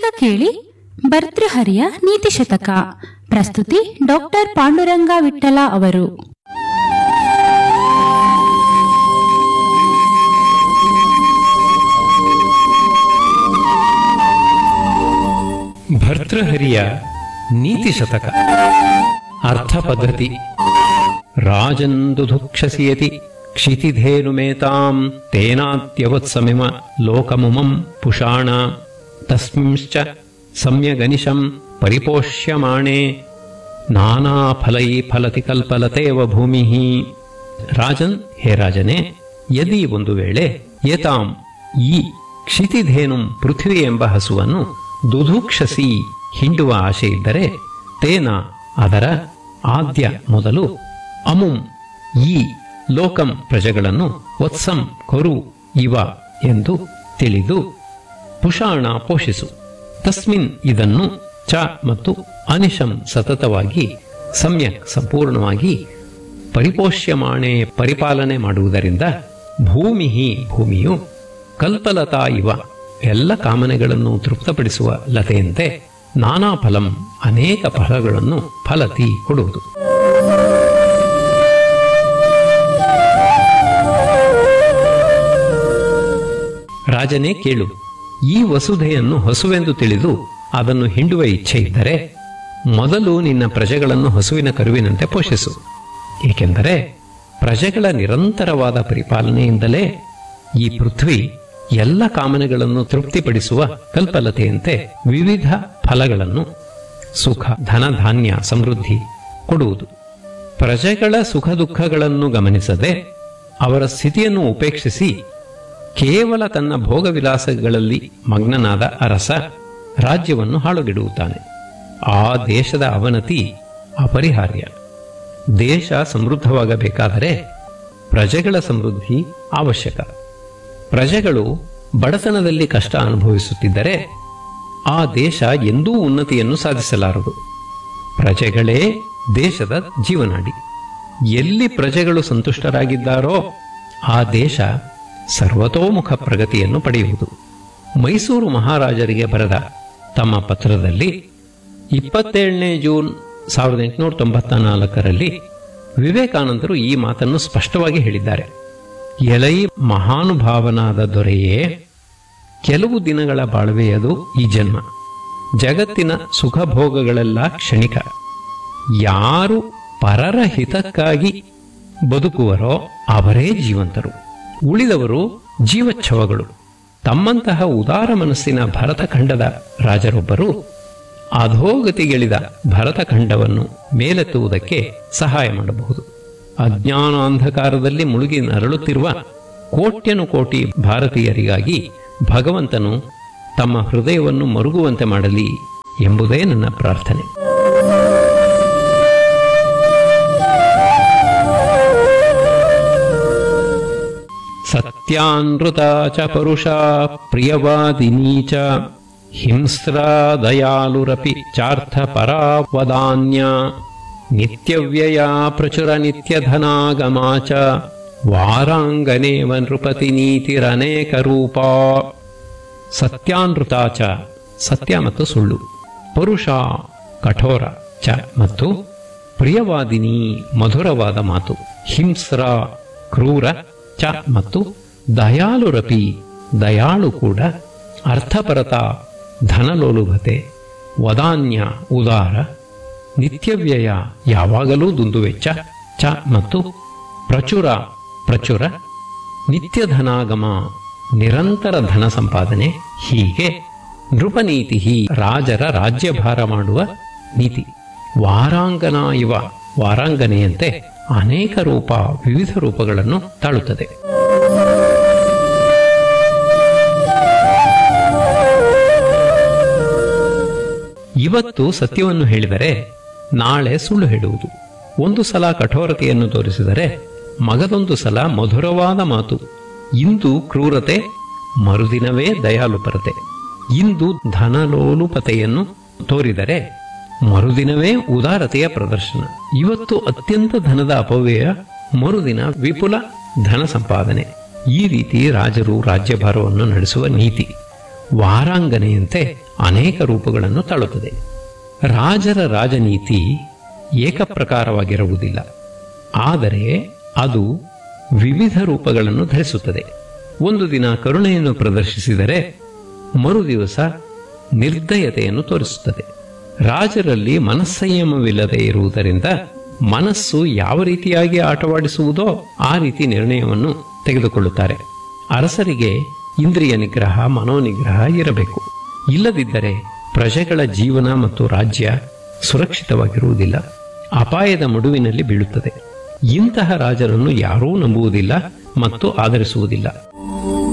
ಈಗ ಕೇಳಿ ಭರ್ತೃಹರಿಯ ನೀತಿ ಶತಕ ಪ್ರಸ್ತುತಿ ಡಾಕ್ಟರ್ ಪಾಂಡುರಂಗ ವಿಠಲ ಅವರು ಭರ್ತೃಹರಿಯ ನೀತಿ ಶತಕ ಅರ್ಥ ಪದ್ಧತಿ ರಾಜಂದುಧುಕ್ಷಸಿಯತಿ ಕ್ಷಿತಿಧೇನುಮೇತಾಂ ತೇನಾತ್ಯವತ್ಸಮಿಮ ಲೋಕಮುಮಂ ಪುಷಾಣ ತಸ್ಮಿಂಶ್ಚ ಸಮ್ಯಗನಿಶಂ ಪರಿಪೋಷ್ಯಮಾಣೆ ನಾನಾ ಫಲೈ ಫಲತಿ ಕಲ್ಪಲತೇವ ಭೂಮಿ ರಾಜನ್ ಹೇ ರಾಜನೇ ಯದಿ ಒಂದು ವೇಳೆ ಏತಾಂ ಈ ಕ್ಷಿತಿಧೇನುಂ ಪೃಥ್ವಿ ಎಂಬ ಹಸುವನ್ನು ದುಧುಕ್ಷಸಿ ಹಿಂಡುವ ಆಶೆ ಇದ್ದರೆ ತೇನ ಅದರ ಆದ್ಯ ಮೊದಲು ಅಮುಂ ಈ ಲೋಕಂ ಪ್ರಜೆಗಳನ್ನು ವತ್ಸಂ ಕೊರು ಇವ ಎಂದು ತಿಳಿದು ಪುಷಾಣ ಪೋಷಿಸು ತಸ್ಮಿನ್ ಇದನ್ನು ಚ ಮತ್ತು ಅನಿಶಂ ಸತತವಾಗಿ ಸಮ್ಯಕ್ ಸಂಪೂರ್ಣವಾಗಿ ಪರಿಪೋಷ್ಯಮಾಣೆ ಪರಿಪಾಲನೆ ಮಾಡುವುದರಿಂದ ಭೂಮಿ ಭೂಮಿಯು ಕಲ್ಪಲತಾ ಇವ ಎಲ್ಲ ಕಾಮನೆಗಳನ್ನು ತೃಪ್ತಪಡಿಸುವ ಲತೆಯಂತೆ ನಾನಾ ಫಲಂ ಅನೇಕ ಫಲಗಳನ್ನು ಫಲತಿ ಕೊಡುವುದು ರಾಜನೇ ಕೇಳು ಈ ವಸುಧೆಯನ್ನು ಹಸುವೆಂದು ತಿಳಿದು ಅದನ್ನು ಹಿಂಡುವ ಇಚ್ಛೆ ಇದ್ದರೆ ಮೊದಲು ನಿನ್ನ ಪ್ರಜೆಗಳನ್ನು ಹಸುವಿನ ಕರುವಿನಂತೆ ಪೋಷಿಸು ಏಕೆಂದರೆ ಪ್ರಜೆಗಳ ನಿರಂತರವಾದ ಪರಿಪಾಲನೆಯಿಂದಲೇ ಈ ಪೃಥ್ವಿ ಎಲ್ಲ ಕಾಮನೆಗಳನ್ನು ತೃಪ್ತಿಪಡಿಸುವ ಕಲ್ಪಲತೆಯಂತೆ ವಿವಿಧ ಫಲಗಳನ್ನು ಸುಖ ಧನ ಧಾನ್ಯ ಸಮೃದ್ಧಿ ಕೊಡುವುದು ಪ್ರಜೆಗಳ ಸುಖ ದುಃಖಗಳನ್ನು ಗಮನಿಸದೆ ಅವರ ಸ್ಥಿತಿಯನ್ನು ಉಪೇಕ್ಷಿಸಿ ಕೇವಲ ತನ್ನ ಭೋಗವಿಲಾಸಗಳಲ್ಲಿ ಮಗ್ನನಾದ ಅರಸ ರಾಜ್ಯವನ್ನು ಹಾಳುಗೆಡುತ್ತಾನೆ ಆ ದೇಶದ ಅವನತಿ ಅಪರಿಹಾರ್ಯ ದೇಶ ಸಮೃದ್ಧವಾಗಬೇಕಾದರೆ ಪ್ರಜೆಗಳ ಸಮೃದ್ಧಿ ಅವಶ್ಯಕ ಪ್ರಜೆಗಳು ಬಡತನದಲ್ಲಿ ಕಷ್ಟ ಅನುಭವಿಸುತ್ತಿದ್ದರೆ ಆ ದೇಶ ಎಂದೂ ಉನ್ನತಿಯನ್ನು ಸಾಧಿಸಲಾರದು ಪ್ರಜೆಗಳೇ ದೇಶದ ಜೀವನಾಡಿ ಎಲ್ಲಿ ಪ್ರಜೆಗಳು ಸಂತುಷ್ಟರಾಗಿದ್ದಾರೋ ಆ ದೇಶ ಸರ್ವತೋಮುಖ ಪ್ರಗತಿಯನ್ನು ಪಡೆಯುವುದು ಮೈಸೂರು ಮಹಾರಾಜರಿಗೆ ಬರೆದ ತಮ್ಮ ಪತ್ರದಲ್ಲಿ ಇಪ್ಪತ್ತೇಳನೇ ಜೂನ್ ಸಾವಿರದ ಎಂಟುನೂರ ತೊಂಬತ್ತ ನಾಲ್ಕರಲ್ಲಿ ವಿವೇಕಾನಂದರು ಈ ಮಾತನ್ನು ಸ್ಪಷ್ಟವಾಗಿ ಹೇಳಿದ್ದಾರೆ ಎಲೈ ಮಹಾನುಭಾವನಾದ ದೊರೆಯೇ ಕೆಲವು ದಿನಗಳ ಬಾಳ್ವೆಯದು ಈ ಜನ್ಮ ಜಗತ್ತಿನ ಸುಖ ಭೋಗಗಳೆಲ್ಲ ಕ್ಷಣಿಕ ಯಾರು ಪರರ ಹಿತಕ್ಕಾಗಿ ಬದುಕುವರೋ ಅವರೇ ಜೀವಂತರು ಉಳಿದವರು ಜೀವಚ್ಛವಗಳು ತಮ್ಮಂತಹ ಉದಾರ ಮನಸ್ಸಿನ ಭರತಖಂಡದ ರಾಜರೊಬ್ಬರು ಅಧೋಗತಿಗಿಳಿದ ಭರತಖಂಡವನ್ನು ಮೇಲೆತ್ತುವುದಕ್ಕೆ ಸಹಾಯ ಮಾಡಬಹುದು ಅಜ್ಞಾನಾಂಧಕಾರದಲ್ಲಿ ಮುಳುಗಿ ನರಳುತ್ತಿರುವ ಕೋಟ್ಯನು ಕೋಟಿ ಭಾರತೀಯರಿಗಾಗಿ ಭಗವಂತನು ತಮ್ಮ ಹೃದಯವನ್ನು ಮರುಗುವಂತೆ ಮಾಡಲಿ ಎಂಬುದೇ ನನ್ನ ಪ್ರಾರ್ಥನೆ ಸತ್ಯಾನೃತ ಚ ಪರುಷ ಪ್ರಿಯವಾದಿನಿ ಚ ಹಿಂಸ್ರಾ ದಯಾಲುರಪಿ ಚಾರ್ಥ ಪರಾವದಾನ್ಯ ನಿತ್ಯವ್ಯಯ ಪ್ರಚುರ ನಿತ್ಯಧನಾಗಮಾ ಚ ವಾರಾಂಗನೇವ ನೃಪತಿ ನೀತಿರನೇಕ ರೂಪ ಸತ್ಯಾನೃತ ಚ ಸತ್ಯ ಮತ್ತು ಸುಳ್ಳು ಪರುಷ ಕಠೋರ ಚ ಮತ್ತು ಪ್ರಿಯವಾದಿನಿ ಮಧುರವಾದ ಮಾತು ಹಿಂಸ್ರ ಕ್ರೂರ ಚ ಮತ್ತು ದಯಾಳುರಪಿ ದಯಾಳು ಕೂಡ ಅರ್ಥಪರತ ಧನಲೋಲುಭತೆ ವದಾನ್ಯ ಉದಾರ ನಿತ್ಯವ್ಯಯ ಯಾವಾಗಲೂ ದುಂದುವೆಚ್ಚ ಚ ಮತ್ತು ಪ್ರಚುರ ಪ್ರಚುರ ನಿತ್ಯಧನಾಗಮ ನಿರಂತರ ಧನ ಸಂಪಾದನೆ ಹೀಗೆ ನೃಪನೀತಿ ರಾಜರ ರಾಜ್ಯಭಾರ ಮಾಡುವ ನೀತಿ ವಾರಾಂಗನ ಇವ ವಾರಾಂಗನೆಯಂತೆ ಅನೇಕ ರೂಪ ವಿವಿಧ ರೂಪಗಳನ್ನು ತಾಳುತ್ತದೆ ಇವತ್ತು ಸತ್ಯವನ್ನು ಹೇಳಿದರೆ ನಾಳೆ ಸುಳ್ಳು ಹೇಳುವುದು ಒಂದು ಸಲ ಕಠೋರತೆಯನ್ನು ತೋರಿಸಿದರೆ ಮಗದೊಂದು ಸಲ ಮಧುರವಾದ ಮಾತು ಇಂದು ಕ್ರೂರತೆ ಮರುದಿನವೇ ದಯಾಲುಪರತೆ ಇಂದು ಧನಲೋಲುಪತೆಯನ್ನು ತೋರಿದರೆ ಮರುದಿನವೇ ಉದಾರತೆಯ ಪ್ರದರ್ಶನ ಇವತ್ತು ಅತ್ಯಂತ ಧನದ ಅಪವ್ಯಯ ಮರುದಿನ ವಿಪುಲ ಧನ ಸಂಪಾದನೆ ಈ ರೀತಿ ರಾಜರು ರಾಜ್ಯಭಾರವನ್ನು ನಡೆಸುವ ನೀತಿ ವಾರಾಂಗನೆಯಂತೆ ಅನೇಕ ರೂಪಗಳನ್ನು ತಾಳುತ್ತದೆ ರಾಜರ ರಾಜನೀತಿ ಏಕಪ್ರಕಾರವಾಗಿರುವುದಿಲ್ಲ ಆದರೆ ಅದು ವಿವಿಧ ರೂಪಗಳನ್ನು ಧರಿಸುತ್ತದೆ ಒಂದು ದಿನ ಕರುಣೆಯನ್ನು ಪ್ರದರ್ಶಿಸಿದರೆ ಮರುದಿವಸ ನಿರ್ದಯತೆಯನ್ನು ತೋರಿಸುತ್ತದೆ ರಾಜರಲ್ಲಿ ಮನಸ್ಸಂಯಮವಿಲ್ಲದೆ ಇರುವುದರಿಂದ ಮನಸ್ಸು ಯಾವ ರೀತಿಯಾಗಿ ಆಟವಾಡಿಸುವುದೋ ಆ ರೀತಿ ನಿರ್ಣಯವನ್ನು ತೆಗೆದುಕೊಳ್ಳುತ್ತಾರೆ ಅರಸರಿಗೆ ಇಂದ್ರಿಯ ನಿಗ್ರಹ ಮನೋನಿಗ್ರಹ ಇರಬೇಕು ಇಲ್ಲದಿದ್ದರೆ ಪ್ರಜೆಗಳ ಜೀವನ ಮತ್ತು ರಾಜ್ಯ ಸುರಕ್ಷಿತವಾಗಿರುವುದಿಲ್ಲ ಅಪಾಯದ ಮಡುವಿನಲ್ಲಿ ಬೀಳುತ್ತದೆ ಇಂತಹ ರಾಜರನ್ನು ಯಾರೂ ನಂಬುವುದಿಲ್ಲ ಮತ್ತು ಆಧರಿಸುವುದಿಲ್ಲ